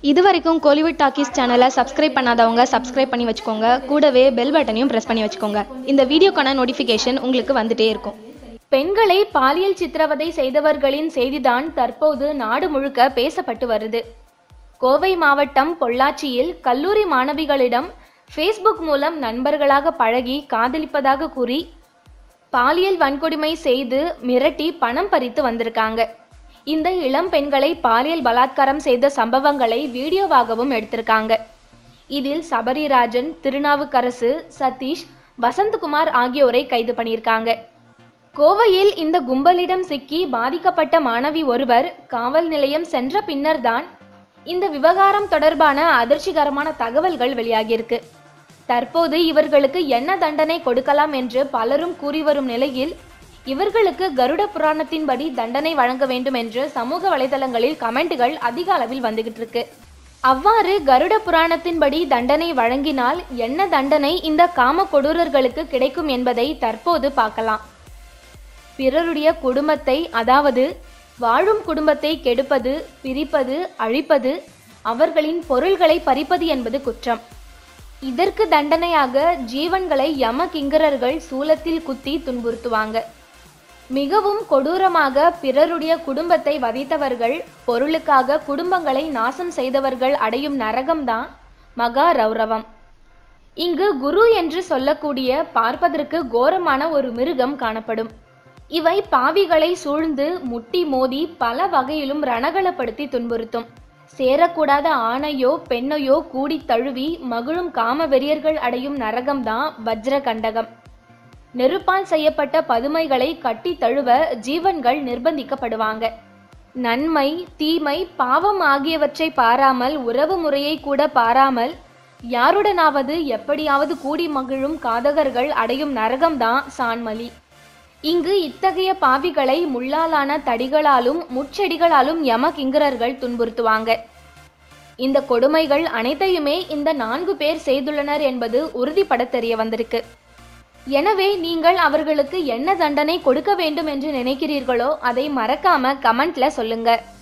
இது வரைக்கும் கோலிவுட் டாக்கீஸ் சேனலை சப்ஸ்கிரைப் பண்ணாதவங்க சப்ஸ்கிரைப் பண்ணி வச்சுக்கோங்க கூடவே பெல் பட்டனையும் ப்ரெஸ் பண்ணி வச்சுக்கோங்க இந்த வீடியோக்கான நோட்டிஃபிகேஷன் உங்களுக்கு வந்துட்டே இருக்கும் பெண்களை பாலியல் சித்திரவதை செய்தவர்களின் செய்திதான் தற்போது நாடு முழுக்க பேசப்பட்டு வருது கோவை மாவட்டம் பொள்ளாச்சியில் கல்லூரி மாணவிகளிடம் ஃபேஸ்புக் மூலம் நண்பர்களாக பழகி காதலிப்பதாக கூறி பாலியல் வன்கொடுமை செய்து மிரட்டி பணம் பறித்து வந்திருக்காங்க இந்த இளம் பெண்களை பாலியல் பலாத்காரம் செய்த சம்பவங்களை வீடியோவாகவும் எடுத்திருக்காங்க இதில் சபரிராஜன் திருநாவுக்கரசு சதீஷ் வசந்தகுமார் ஆகியோரை கைது பண்ணியிருக்காங்க கோவையில் இந்த கும்பலிடம் சிக்கி பாதிக்கப்பட்ட மாணவி ஒருவர் காவல் நிலையம் சென்ற பின்னர்தான் இந்த விவகாரம் தொடர்பான அதிர்ச்சிகரமான தகவல்கள் வெளியாகியிருக்கு தற்போது இவர்களுக்கு என்ன தண்டனை கொடுக்கலாம் என்று பலரும் கூறி வரும் நிலையில் இவர்களுக்கு கருட புராணத்தின்படி தண்டனை வழங்க வேண்டும் என்று சமூக வலைதளங்களில் கமெண்ட்டுகள் அதிக அளவில் வந்துகிட்டு இருக்கு அவ்வாறு கருட புராணத்தின்படி தண்டனை வழங்கினால் என்ன தண்டனை இந்த காம கொடூரர்களுக்கு கிடைக்கும் என்பதை தற்போது பார்க்கலாம் பிறருடைய குடும்பத்தை அதாவது வாழும் குடும்பத்தை கெடுப்பது பிரிப்பது அழிப்பது அவர்களின் பொருள்களை பறிப்பது என்பது குற்றம் இதற்கு தண்டனையாக ஜீவன்களை யம கிங்கரர்கள் சூலத்தில் குத்தி துன்புறுத்துவாங்க மிகவும் கொடூரமாக பிறருடைய குடும்பத்தை வதைத்தவர்கள் பொருளுக்காக குடும்பங்களை நாசம் செய்தவர்கள் அடையும் நரகம்தான் மகா ரௌரவம் இங்கு குரு என்று சொல்லக்கூடிய பார்ப்பதற்கு கோரமான ஒரு மிருகம் காணப்படும் இவை பாவிகளை சூழ்ந்து முட்டி மோதி பல வகையிலும் ரணகலப்படுத்தி துன்புறுத்தும் சேரக்கூடாத ஆணையோ பெண்ணையோ கூடி தழுவி மகிழும் காம வெறியர்கள் அடையும் நரகம்தான் வஜ்ர கண்டகம் நெருப்பால் செய்யப்பட்ட பதுமைகளை கட்டி தழுவ ஜீவன்கள் நிர்பந்திக்கப்படுவாங்க நன்மை தீமை பாவம் ஆகியவற்றை பாராமல் உறவு முறையை கூட பாராமல் யாருடனாவது எப்படியாவது கூடி மகிழும் காதகர்கள் அடையும் நரகம்தான் சான்மலி இங்கு இத்தகைய பாவிகளை முள்ளாலான தடிகளாலும் முச்செடிகளாலும் யம கிங்கரர்கள் துன்புறுத்துவாங்க இந்த கொடுமைகள் அனைத்தையுமே இந்த நான்கு பேர் செய்துள்ளனர் என்பது உறுதிப்பட தெரிய வந்திருக்கு எனவே நீங்கள் அவர்களுக்கு என்ன தண்டனை கொடுக்க வேண்டும் என்று நினைக்கிறீர்களோ அதை மறக்காம கமெண்ட்ல சொல்லுங்க